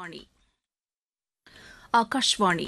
வாணி ஆகாஷ்வாணி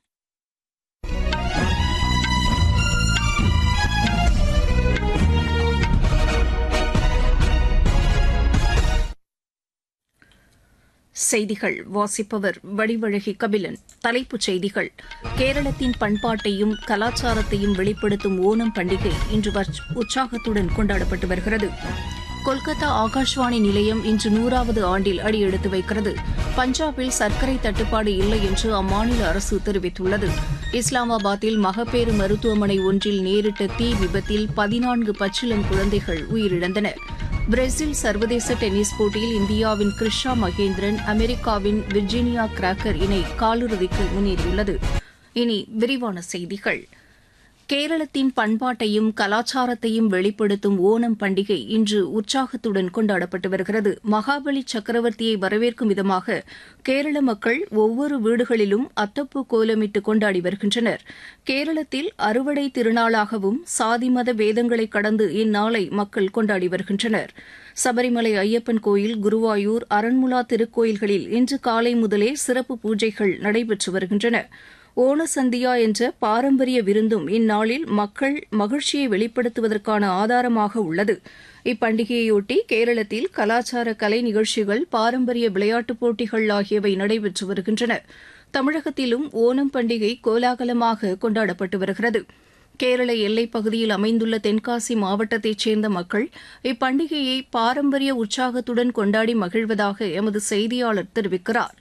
செய்திகள் வாசிப்பவர் வடிவழகி கபிலன் தலைப்புச் செய்திகள் கேரளத்தின் பண்பாட்டையும் கலாச்சாரத்தையும் வெளிப்படுத்தும் ஓணம் பண்டிகை இன்று வற்- உற்சாகத்துடன் கொண்டாடப்பட்டு வருகிறது கொல்கத்தா ஆகாஷ்வாணி நிலையம் இன்று நூறாவது ஆண்டில் அடியெடுத்து வைக்கிறது பஞ்சாபில் சர்க்கரை தட்டுப்பாடு இல்லை என்று அம்மாநில அரசு தெரிவித்துள்ளது இஸ்லாமாபாத்தில் மகப்பேறு மருத்துவமனை ஒன்றில் நேரிட்ட தீ விபத்தில் பதினான்கு பச்சிளம் குழந்தைகள் உயிரிழந்தனர் பிரேசில் சர்வதேச டென்னிஸ் போட்டியில் இந்தியாவின் கிருஷா மகேந்திரன் அமெரிக்காவின் விர்ஜீனியா கிராக்கர் இணை காலிறுதிக்கு முன்னேறியுள்ளது இனி விரிவான செய்திகள் கேரளத்தின் பண்பாட்டையும் கலாச்சாரத்தையும் வெளிப்படுத்தும் ஓணம் பண்டிகை இன்று உற்சாகத்துடன் கொண்டாடப்பட்டு வருகிறது மகாபலி சக்கரவர்த்தியை வரவேற்கும் விதமாக கேரள மக்கள் ஒவ்வொரு வீடுகளிலும் அத்தப்பூ கோலமிட்டு கொண்டாடி வருகின்றனர் கேரளத்தில் அறுவடை திருநாளாகவும் சாதி மத பேதங்களை கடந்து இந்நாளை மக்கள் கொண்டாடி வருகின்றனர் சபரிமலை ஐயப்பன் கோயில் குருவாயூர் அரண்முலா திருக்கோயில்களில் இன்று காலை முதலே சிறப்பு பூஜைகள் நடைபெற்று வருகின்றன ஓணசந்தியா என்ற பாரம்பரிய விருந்தும் இந்நாளில் மக்கள் மகிழ்ச்சியை வெளிப்படுத்துவதற்கான ஆதாரமாக உள்ளது இப்பண்டிகையொட்டி கேரளத்தில் கலாச்சார கலை நிகழ்ச்சிகள் பாரம்பரிய விளையாட்டுப் போட்டிகள் ஆகியவை நடைபெற்று வருகின்றன தமிழகத்திலும் ஓணம் பண்டிகை கோலாகலமாக கொண்டாடப்பட்டு வருகிறது கேரள எல்லைப் பகுதியில் அமைந்துள்ள தென்காசி மாவட்டத்தைச் சேர்ந்த மக்கள் இப்பண்டிகையை பாரம்பரிய உற்சாகத்துடன் கொண்டாடி மகிழ்வதாக எமது செய்தியாளர் தெரிவிக்கிறார்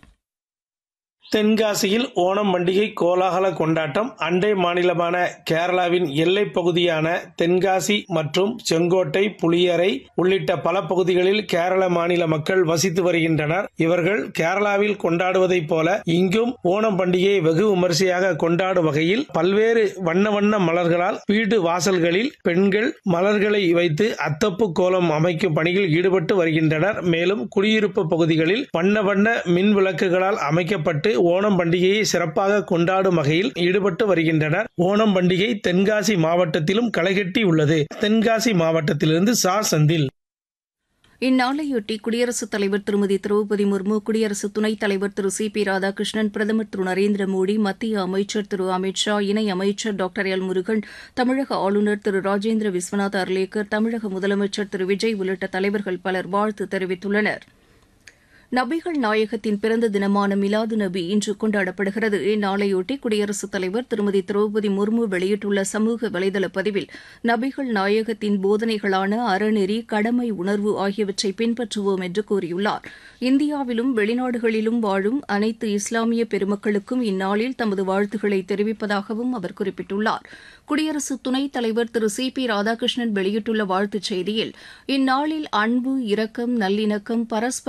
தென்காசியில் ஓணம் பண்டிகை கோலாகல கொண்டாட்டம் அண்டை மாநிலமான கேரளாவின் எல்லைப் பகுதியான தென்காசி மற்றும் செங்கோட்டை புளியரை உள்ளிட்ட பல பகுதிகளில் கேரள மாநில மக்கள் வசித்து வருகின்றனர் இவர்கள் கேரளாவில் கொண்டாடுவதைப் போல இங்கும் ஓணம் பண்டிகையை வெகு விமரிசையாக கொண்டாடும் வகையில் பல்வேறு வண்ண வண்ண மலர்களால் வீடு வாசல்களில் பெண்கள் மலர்களை வைத்து அத்தப்பு கோலம் அமைக்கும் பணியில் ஈடுபட்டு வருகின்றனர் மேலும் குடியிருப்பு பகுதிகளில் வண்ண வண்ண மின் விளக்குகளால் அமைக்கப்பட்டு ஓணம் பண்டிகையை சிறப்பாக கொண்டாடும் வகையில் ஈடுபட்டு வருகின்றனர் ஓணம் பண்டிகை தென்காசி மாவட்டத்திலும் களைகட்டி உள்ளது தென்காசி மாவட்டத்திலிருந்து சா செந்தில் இந்நாளையொட்டி குடியரசுத் தலைவர் திருமதி திரௌபதி முர்மு குடியரசு துணைத் தலைவர் திரு சி பி ராதாகிருஷ்ணன் பிரதமர் திரு நரேந்திர மோடி மத்திய அமைச்சர் திரு அமித் ஷா இணை அமைச்சர் டாக்டர் எல் முருகன் தமிழக ஆளுநர் திரு ராஜேந்திர விஸ்வநாத் அர்லேக்கர் தமிழக முதலமைச்சர் திரு விஜய் உள்ளிட்ட தலைவர்கள் பலர் வாழ்த்து தெரிவித்துள்ளனா் நபிகள் நாயகத்தின் பிறந்த தினமான மிலாது நபி இன்று கொண்டாடப்படுகிறது இந்நாளையொட்டி குடியரசுத் தலைவர் திருமதி திரௌபதி முர்மு வெளியிட்டுள்ள சமூக வலைதள பதிவில் நபிகள் நாயகத்தின் போதனைகளான அறநெறி கடமை உணர்வு ஆகியவற்றை பின்பற்றுவோம் என்று கூறியுள்ளார் இந்தியாவிலும் வெளிநாடுகளிலும் வாழும் அனைத்து இஸ்லாமிய பெருமக்களுக்கும் இந்நாளில் தமது வாழ்த்துக்களை தெரிவிப்பதாகவும் அவர் குறிப்பிட்டுள்ளார் குடியரசு துணைத் தலைவர் திரு சி பி ராதாகிருஷ்ணன் வெளியிட்டுள்ள வாழ்த்துச் செய்தியில் இந்நாளில் அன்பு இரக்கம் நல்லிணக்கம் பரஸ்பர